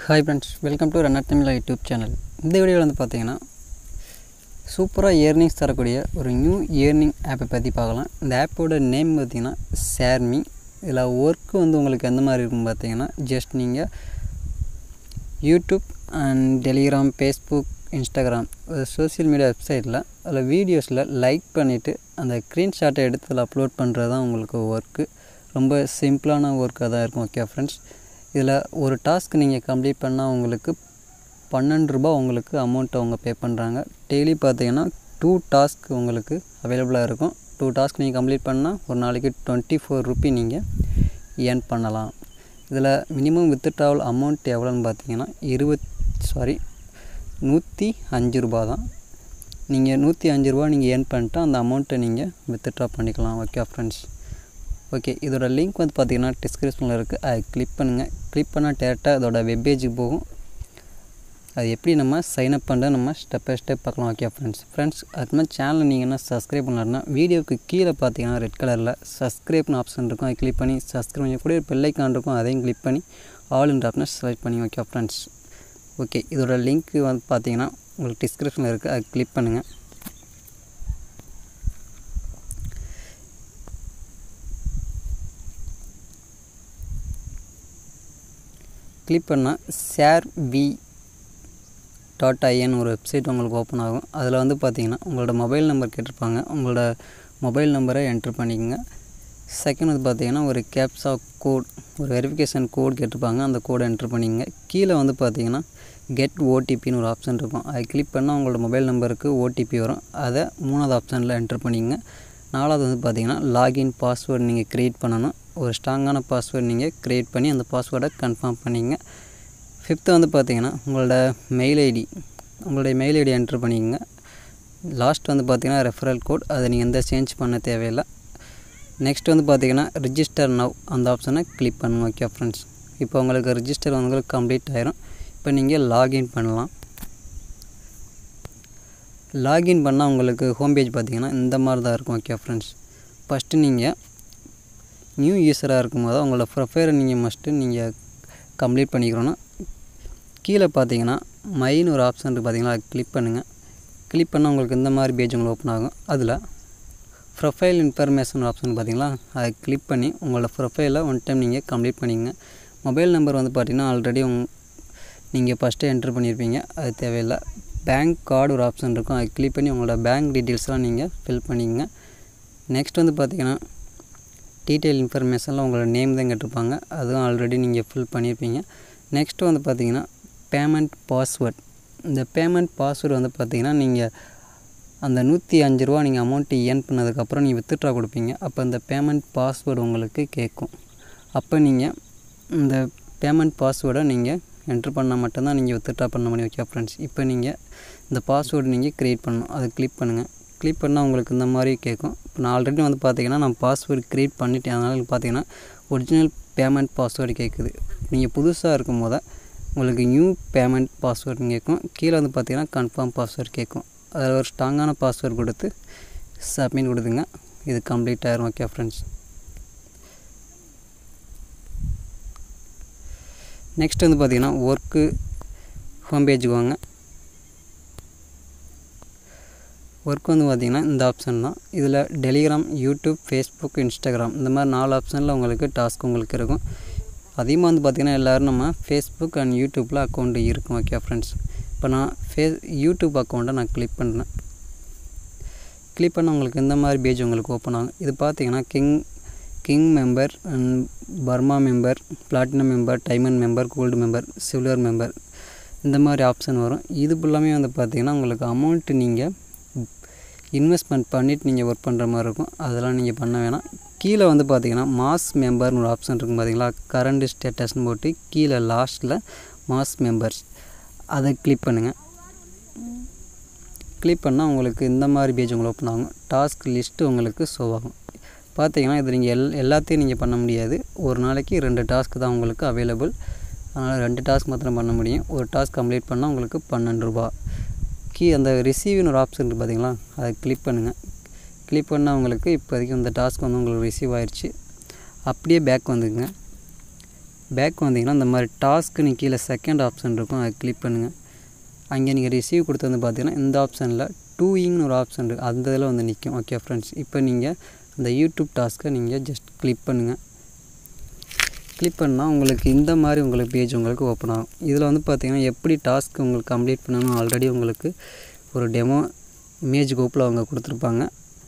Hi friends welcome to runner Tamizha YouTube channel இந்த வீடியோவில் வந்து பார்த்தீங்கன்னா சூப்பராக ஏர்னிங்ஸ் தரக்கூடிய ஒரு நியூ ஏர்னிங் ஆப்பை பற்றி பார்க்கலாம் இந்த ஆப்போட நேம் பார்த்தீங்கன்னா ஷேர்மி இதில் ஒர்க்கு வந்து உங்களுக்கு எந்த மாதிரி இருக்கும் பார்த்தீங்கன்னா ஜஸ்ட் நீங்கள் YouTube and Telegram Facebook Instagram social media வெப்சைட்டில் அதில் வீடியோஸில் லைக் பண்ணிவிட்டு அந்த ஸ்க்ரீன்ஷாட்டை எடுத்து அதில் அப்லோட் பண்ணுறது தான் உங்களுக்கு ஒர்க்கு ரொம்ப சிம்பிளான ஒர்க்காக தான் இருக்கும் ஓகே ஃப்ரெண்ட்ஸ் இதில் ஒரு டாஸ்க் நீங்கள் கம்ப்ளீட் பண்ணால் உங்களுக்கு பன்னெண்டு ரூபா உங்களுக்கு அமௌண்ட் அவங்க பே பண்ணுறாங்க டெய்லி பார்த்தீங்கன்னா டூ டாஸ்க் உங்களுக்கு அவைலபிளாக இருக்கும் டூ டாஸ்க் நீங்கள் கம்ப்ளீட் பண்ணால் ஒரு நாளைக்கு டுவெண்ட்டி ஃபோர் ருப்பி நீங்கள் ஏர்ன் பண்ணலாம் இதில் மினிமம் வித்ட்ராவல் அமௌண்ட் எவ்வளோன்னு பார்த்தீங்கன்னா இருபத் சாரி நூற்றி அஞ்சு ரூபா தான் நீங்கள் நூற்றி அஞ்சு ரூபா நீங்கள் ஏர்ன் பண்ணிட்டு அந்த அமௌண்ட்டை நீங்கள் வித்ட்ரா பண்ணிக்கலாம் ஓகே ஃப்ரெண்ட்ஸ் ஓகே இதோட லிங்க் வந்து பார்த்தீங்கன்னா டிஸ்கிரிப்ஷனில் இருக்குது அதை கிளிக் பண்ணுங்கள் கிளிக் பண்ணால் டேரெக்டாக அதோட வெப்பேஜுக்கு போகும் அது எப்படி நம்ம சைன் அப் பண்ணுறது நம்ம ஸ்டெப் பை ஸ்டெப் பார்க்கலாம் ஓகே ஃப்ரெண்ட்ஸ் ஃப்ரெண்ட்ஸ் அது மாதிரி சேனலை நீங்கள் என்ன சப்ஸ்கிரைப் பண்ணலாம்னா வீடியோக்கு கீழே பார்த்தீங்கன்னா ரெட் கலரில் சப்ஸ்கிரைப்னு ஆப்ஷன் இருக்கும் அதை கிளிக் பண்ணி சப்ஸ்கிரைப் பண்ணி கூட ஒரு பெல்லைக்கான் இருக்கும் அதையும் கிளிக் பண்ணி ஆல் இன் ஆப்ஷனை செலக்ட் பண்ணி ஓகே ஃப்ரெண்ட்ஸ் ஓகே இதோட லிங்க் வந்து பார்த்தீங்கன்னா உங்களுக்கு டிஸ்கிரிப்ஷனில் இருக்குது அதை கிளிக் பண்ணுங்கள் கிளிக் பண்ணால் ஷேர் வி டாட் ஐஎன் ஒரு வெப்சைட் உங்களுக்கு ஓப்பன் ஆகும் அதில் வந்து பார்த்தீங்கன்னா உங்களோட மொபைல் நம்பர் கேட்டிருப்பாங்க உங்களோட மொபைல் நம்பரை என்ட்ரு பண்ணிக்கோங்க செகண்ட் வந்து பார்த்தீங்கன்னா ஒரு கேப்ஸா கோட் ஒரு வெரிஃபிகேஷன் கோட் கேட்டிருப்பாங்க அந்த கோடை என்ட்ரு பண்ணிக்கங்க கீழே வந்து பார்த்தீங்கன்னா கெட் ஓடிபின்னு ஒரு ஆப்ஷன் இருக்கும் அதை கிளிக் பண்ணால் உங்களோட மொபைல் நம்பருக்கு ஓடிபி வரும் அதை மூணாவது ஆப்ஷனில் என்ட்ரு பண்ணிக்கங்க நாலாவது வந்து பார்த்தீங்கன்னா லாகின் பாஸ்வேர்டு நீங்கள் க்ரியேட் பண்ணணும் ஒரு ஸ்ட்ராங்கான பாஸ்வேர்டு நீங்கள் க்ரியேட் பண்ணி அந்த பாஸ்வேர்டை கன்ஃபார்ம் பண்ணிங்க ஃபிஃப்த்து வந்து பார்த்தீங்கன்னா உங்களோட மெயில் ஐடி உங்களுடைய மெயில் ஐடி என்ட்ரு பண்ணிக்கோங்க லாஸ்ட் வந்து பார்த்தீங்கன்னா ரெஃபரல் கோட் அதை நீங்கள் எந்த சேஞ்ச் பண்ண தேவையில்லை நெக்ஸ்ட் வந்து பார்த்தீங்கன்னா ரிஜிஸ்டர் நவ் அந்த ஆப்ஷனை கிளிக் பண்ணுங்க ஓகே ஃப்ரெண்ட்ஸ் இப்போ உங்களுக்கு ரிஜிஸ்டர் உங்களுக்கு கம்ப்ளீட் ஆயிரும் இப்போ நீங்கள் லாகின் பண்ணலாம் லாகின் பண்ணால் உங்களுக்கு ஹோம் பேஜ் பார்த்தீங்கன்னா இந்த மாதிரி தான் இருக்கும் ஓகே ஃப்ரெண்ட்ஸ் ஃபஸ்ட்டு நீங்கள் நியூ யூஸராக இருக்கும்போது உங்களோட ப்ரொஃபைலை நீங்கள் மஸ்ட்டு நீங்கள் கம்ப்ளீட் பண்ணிக்கிறோன்னா கீழே பார்த்தீங்கன்னா மைன்னு ஒரு ஆப்ஷன் இருக்குது பார்த்தீங்களா அதை கிளிக் பண்ணுங்கள் கிளிக் பண்ணால் உங்களுக்கு இந்த மாதிரி பேஜ் உங்களுக்கு ஓப்பன் ஆகும் அதில் ப்ரொஃபைல் இன்ஃபர்மேஷன் ஆப்ஷன் பார்த்தீங்களா அதை கிளிக் பண்ணி உங்களோட ப்ரொஃபைலை ஒன் டைம் நீங்கள் கம்ப்ளீட் பண்ணிக்கங்க மொபைல் நம்பர் வந்து பார்த்தீங்கன்னா ஆல்ரெடி உங் நீங்கள் ஃபஸ்ட்டு என்ட்ரு பண்ணியிருப்பீங்க அது தேவையில்லை பேங்க் கார்டு ஒரு ஆப்ஷன் இருக்கும் அதை கிளிக் பண்ணி உங்களோட பேங்க் டீட்டெயில்ஸ்லாம் நீங்கள் ஃபில் பண்ணிக்கங்க நெக்ஸ்ட் வந்து பார்த்தீங்கன்னா டீட்டெயில் இன்ஃபர்மேஷனில் உங்களோட நேம் தான் கேட்டிருப்பாங்க அதுவும் ஆல்ரெடி நீங்கள் ஃபில் பண்ணியிருப்பீங்க நெக்ஸ்ட்டு வந்து பார்த்தீங்கன்னா பேமெண்ட் பாஸ்வேர்ட் இந்த பேமெண்ட் பாஸ்வேர்டு வந்து பார்த்தீங்கன்னா நீங்கள் அந்த நூற்றி அஞ்சு ரூபா நீங்கள் அமௌண்ட்டு ஏர்ன் பண்ணதுக்கப்புறம் நீங்கள் வித்ட்ரா கொடுப்பீங்க அப்போ இந்த பேமெண்ட் பாஸ்வேர்டு உங்களுக்கு கேட்கும் அப்போ நீங்கள் இந்த பேமெண்ட் பாஸ்வேர்டை நீங்கள் என்ட்ரு பண்ணால் மட்டும்தான் நீங்கள் வித்ட்ரா பண்ண முடியும் ஓகே ஃப்ரெண்ட்ஸ் இப்போ நீங்கள் இந்த பாஸ்வேர்டு நீங்கள் க்ரியேட் பண்ணணும் அதை கிளிக் பண்ணுங்கள் கிளிக் பண்ணால் உங்களுக்கு இந்த மாதிரி கேட்கும் இப்போ நான் ஆல்ரெடி வந்து பார்த்தீங்கன்னா நான் பாஸ்வேர்டு க்ரியேட் பண்ணிட்டேன் அதனால் பார்த்தீங்கன்னா ஒரிஜினல் பேமெண்ட் பாஸ்வேர்டு கேட்குது நீங்கள் புதுசாக இருக்கும் போது உங்களுக்கு நியூ பேமெண்ட் பாஸ்வேர்டு கேட்கும் கீழே வந்து பார்த்தீங்கன்னா கன்ஃபார்ம் பாஸ்வேர்டு கேட்கும் அதில் ஒரு ஸ்ட்ராங்கான பாஸ்வேர்டு கொடுத்து சப்மிட் கொடுத்துங்க இது கம்ப்ளீட் ஆயிரும் ஓகே ஃப்ரெண்ட்ஸ் நெக்ஸ்ட் வந்து பார்த்தீங்கன்னா ஒர்க்கு ஹோம் பேஜுக்கு வாங்க ஒர்க் வந்து பார்த்திங்கன்னா இந்த ஆப்ஷன் தான் இதில் டெலிகிராம் யூடியூப் ஃபேஸ்புக் இன்ஸ்டாகிராம் இந்த மாதிரி நாலு ஆப்ஷனில் உங்களுக்கு டாஸ்க் உங்களுக்கு இருக்கும் அதிகமாக வந்து பார்த்திங்கன்னா எல்லோரும் நம்ம ஃபேஸ்புக் அண்ட் யூடியூப்பில் அக்கௌண்ட் இருக்கும் ஓகே ஃப்ரெண்ட்ஸ் இப்போ நான் ஃபே யூடியூப் அக்கௌண்ட்டை நான் கிளிக் பண்ணுறேன் கிளிக் பண்ண உங்களுக்கு இந்த மாதிரி பேஜ் உங்களுக்கு ஓப்பன் ஆகும் இது பார்த்தீங்கன்னா king king member and Burma member platinum member diamond member gold member silver member இந்த மாதிரி ஆப்ஷன் வரும் இது ஃபுல்லாமே வந்து பார்த்திங்கன்னா உங்களுக்கு அமௌண்ட்டு நீங்கள் இன்வெஸ்ட்மெண்ட் பண்ணிவிட்டு நீங்கள் ஒர்க் பண்ணுற மாதிரி இருக்கும் அதெல்லாம் நீங்கள் பண்ண வேணாம் கீழே வந்து பார்த்தீங்கன்னா மாஸ் மெம்பர்னு ஒரு ஆப்ஷன் இருக்கும் பார்த்தீங்களா கரண்ட் ஸ்டேட்டஸ்னு போட்டு கீழே லாஸ்ட்டில் மாஸ் மெம்பர்ஸ் அதை கிளிக் பண்ணுங்கள் கிளிக் பண்ணால் உங்களுக்கு இந்த மாதிரி பேஜ் உங்களுக்கு ஓப்பன் ஆகும் டாஸ்க் லிஸ்ட்டு உங்களுக்கு ஷோ ஆகும் பார்த்தீங்கன்னா இது நீங்கள் எல் எல்லாத்தையும் நீங்கள் பண்ண முடியாது ஒரு நாளைக்கு ரெண்டு டாஸ்க் தான் உங்களுக்கு அவைலபிள் அதனால் ரெண்டு டாஸ்க் மாத்திரம் பண்ண முடியும் ஒரு டாஸ்க் கம்ப்ளீட் பண்ணால் உங்களுக்கு பன்னெண்டு ரூபா கீ அந்த ரிசீவ்னு ஒரு ஆப்ஷன் இருக்குது பார்த்தீங்களா அதை கிளிக் பண்ணுங்கள் கிளிக் பண்ணால் உங்களுக்கு இப்போதைக்கு இந்த டாஸ்க் வந்து உங்களுக்கு ரிசீவ் ஆயிடுச்சு அப்படியே பேக் வந்துக்குங்க பேக் வந்தீங்கன்னா இந்த மாதிரி டாஸ்க்குன்னு கீழே செகண்ட் ஆப்ஷன் இருக்கும் அதை கிளிக் பண்ணுங்கள் அங்கே நீங்கள் ரிசீவ் கொடுத்து வந்து பார்த்தீங்கன்னா இந்த ஆப்ஷனில் டூயிங்னு ஒரு ஆப்ஷன் இருக்குது அந்த இதில் வந்து நிற்கும் ஓகே ஃப்ரெண்ட்ஸ் இப்போ நீங்கள் அந்த யூடியூப் டாஸ்க்கை நீங்கள் ஜஸ்ட் கிளிக் பண்ணுங்கள் கிளிக் பண்ணால் உங்களுக்கு இந்த மாதிரி உங்களுக்கு பேஜ் உங்களுக்கு ஓப்பன் ஆகும் இதில் வந்து பார்த்தீங்கன்னா எப்படி டாஸ்க் உங்களுக்கு கம்ப்ளீட் பண்ணணும் ஆல்ரெடி உங்களுக்கு ஒரு டெமோ இமேஜ் குரூப்பில் அவங்க கொடுத்துருப்பாங்க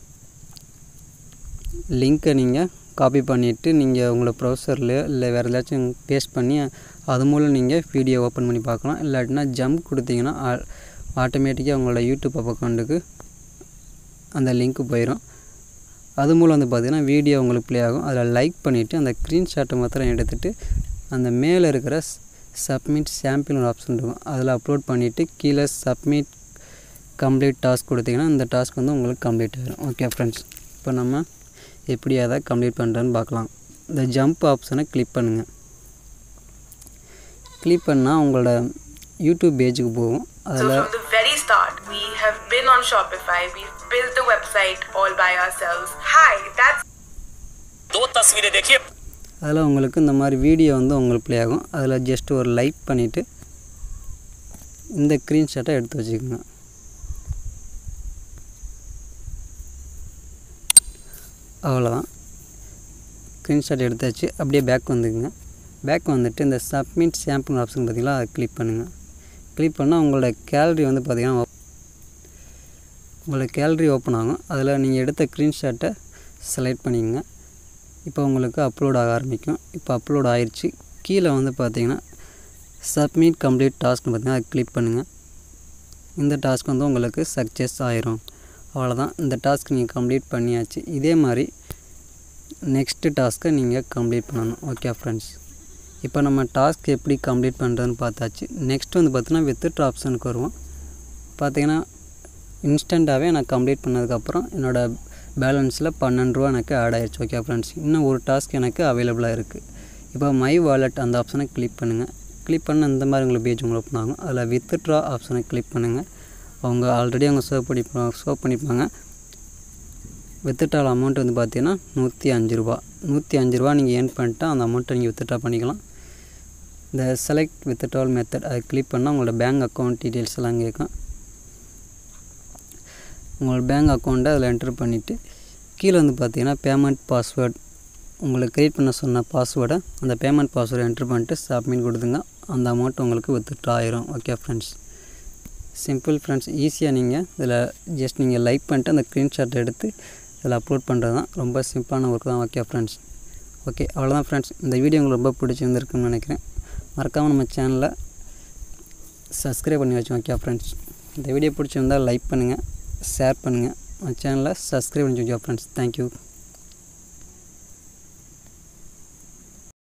லிங்க்கை நீங்கள் காப்பி பண்ணிவிட்டு நீங்கள் உங்களை ப்ரௌசர்லையோ இல்லை வேறு ஏதாச்சும் பேஸ்ட் பண்ணி அது மூலம் நீங்கள் வீடியோ ஓப்பன் பண்ணி பார்க்கலாம் இல்லாட்டினா ஜம்ப் கொடுத்தீங்கன்னா ஆட்டோமேட்டிக்காக உங்களோட யூடியூப் அக்கௌண்ட்டுக்கு அந்த லிங்க்கு போயிடும் அது மூலம் வந்து பார்த்திங்கன்னா வீடியோ உங்களுக்கு ப்ளே ஆகும் அதில் லைக் பண்ணிவிட்டு அந்த ஸ்க்ரீன்ஷாட்டை மாத்திரம் எடுத்துகிட்டு அந்த மேலே இருக்கிற சப்மிட் சாம்பிள் ஒரு ஆப்ஷன் இருக்கும் அதில் அப்லோட் பண்ணிவிட்டு கீழே சப்மிட் கம்ப்ளீட் டாஸ்க் கொடுத்தீங்கன்னா இந்த டாஸ்க் வந்து உங்களுக்கு கம்ப்ளீட் ஆகிடும் ஓகே ஃப்ரெண்ட்ஸ் இப்போ நம்ம எப்படி அதை கம்ப்ளீட் பண்ணுறேன்னு பார்க்கலாம் இந்த ஜம்ப் ஆப்ஷனை கிளிக் பண்ணுங்கள் கிளிக் பண்ணால் உங்களோட யூடியூப் பேஜுக்கு போகும் So அதில் from the very start, we have been on Shopify. We've built the website all by ourselves. Hi, that's दो तस्वीरें देखिए அதில் உங்களுக்கு இந்த மாதிரி வீடியோ வந்து உங்களுக்கு ப்ளே ஆகும் அதில் ஜஸ்ட் ஒரு லைக் பண்ணிவிட்டு இந்த ஸ்க்ரீன்ஷாட்டை எடுத்து வச்சுக்கோங்க அவ்வளோதான் ஸ்க்ரீன்ஷாட் எடுத்தாச்சு அப்படியே பேக் வந்துக்குங்க பேக் வந்துட்டு இந்த சப்மிட் சாம்பிள் ஆப்ஷன் பார்த்தீங்களா அதை கிளிக் பண்ணுங்கள் கிளிக் பண்ணால் உங்களோட கேலரி வந்து பார்த்தீங்கன்னா உங்களோட கேலரி ஓப்பன் ஆகும் அதில் நீங்கள் எடுத்த ஸ்க்ரீன்ஷாட்டை செலக்ட் பண்ணிக்கோங்க இப்போ உங்களுக்கு அப்லோட் ஆக ஆரம்பிக்கும் இப்போ அப்லோட் ஆயிடுச்சு கீழே வந்து பார்த்தீங்கன்னா சப்மிட் கம்ப்ளீட் டாஸ்க்னு பார்த்தீங்கன்னா அதை கிளிக் பண்ணுங்கள் இந்த டாஸ்க் வந்து உங்களுக்கு சக்ஸஸ் ஆயிரும் அவ்வளோதான் இந்த டாஸ்க் நீங்கள் கம்ப்ளீட் பண்ணியாச்சு இதே மாதிரி நெக்ஸ்ட்டு டாஸ்க்கை நீங்கள் கம்ப்ளீட் பண்ணணும் ஓகே ஃப்ரெண்ட்ஸ் இப்போ நம்ம டாஸ்க் எப்படி கம்ப்ளீட் பண்ணுறதுன்னு பார்த்தாச்சு நெக்ஸ்ட் வந்து பார்த்தீங்கன்னா வித்ட்ரா ஆப்ஷனுக்கு வருவோம் பார்த்தீங்கன்னா இன்ஸ்டண்ட்டாகவே நான் கம்ப்ளீட் பண்ணதுக்கப்புறம் என்னோடய பேலன்ஸில் பன்னெண்டு ரூபா எனக்கு ஆட் ஆயிடுச்சு ஓகே ஃப்ரெண்ட்ஸ் இன்னும் ஒரு டாஸ்க் எனக்கு அவைலபிளாக இருக்குது இப்போ மை வாலெட் அந்த ஆப்ஷனை கிளிக் பண்ணுங்கள் கிளிக் பண்ண இந்த மாதிரி உங்களுக்கு பேஜ் உங்களுக்கு ஓப்பன் ஆகும் அதில் வித்ட்ரா ஆப்ஷனை கிளிக் பண்ணுங்கள் அவங்க ஆல்ரெடி அவங்க ஷோ பண்ணி ஷோ பண்ணிப்பாங்க வித்ட்ரால் அமௌண்ட் வந்து பார்த்தீங்கன்னா நூற்றி அஞ்சு ரூபா நூற்றி அஞ்சு ரூபா நீங்கள் ஏர்ன் பண்ணிட்டு அந்த அமௌண்ட்டை நீங்கள் வித்ட்ரா பண்ணிக்கலாம் இந்த செலக்ட் வித்ட்ரால் மெத்தட் அதை கிளிக் பண்ணால் உங்களோட பேங்க் அக்கௌண்ட் டீட்டெயில்ஸ் எல்லாம் கேட்கும் உங்களோட பேங்க் அக்கௌண்ட்டை அதில் என்ட்ரு பண்ணிவிட்டு கீழே வந்து பார்த்தீங்கன்னா பேமெண்ட் பாஸ்வேர்ட் உங்களுக்கு க்ரியேட் பண்ண சொன்ன பாஸ்வேர்டை அந்த பேமெண்ட் பாஸ்வேர்டை என்ட்ரு பண்ணிட்டு சப்மிட் கொடுத்துங்க அந்த அமௌண்ட் உங்களுக்கு வித்ட்ரா ஆயிரும் ஓகே ஃப்ரெண்ட்ஸ் சிம்பிள் ஃப்ரெண்ட்ஸ் ஈஸியாக நீங்கள் இதில் ஜஸ்ட் நீங்கள் லைக் பண்ணிட்டு அந்த ஸ்க்ரீன்ஷாட் எடுத்து இதில் அப்லோட் பண்ணுறது தான் ரொம்ப சிம்பிளான ஒர்க் தான் ஓகே ஃப்ரெண்ட்ஸ் ஓகே அவ்வளோதான் ஃப்ரெண்ட்ஸ் இந்த வீடியோ உங்களுக்கு ரொம்ப பிடிச்சிருந்துருக்குன்னு நினைக்கிறேன் மறக்காமல் நம்ம சேனலை சப்ஸ்கிரைப் பண்ணி வச்சோம் ஓகே ஃப்ரெண்ட்ஸ் இந்த வீடியோ பிடிச்சிருந்தால் லைக் பண்ணுங்கள் ஷேர் பண்ணுங்கள் நம்ம சேனலை சப்ஸ்கிரைப் பண்ணி வச்சோம் ஃப்ரெண்ட்ஸ் தேங்க்யூ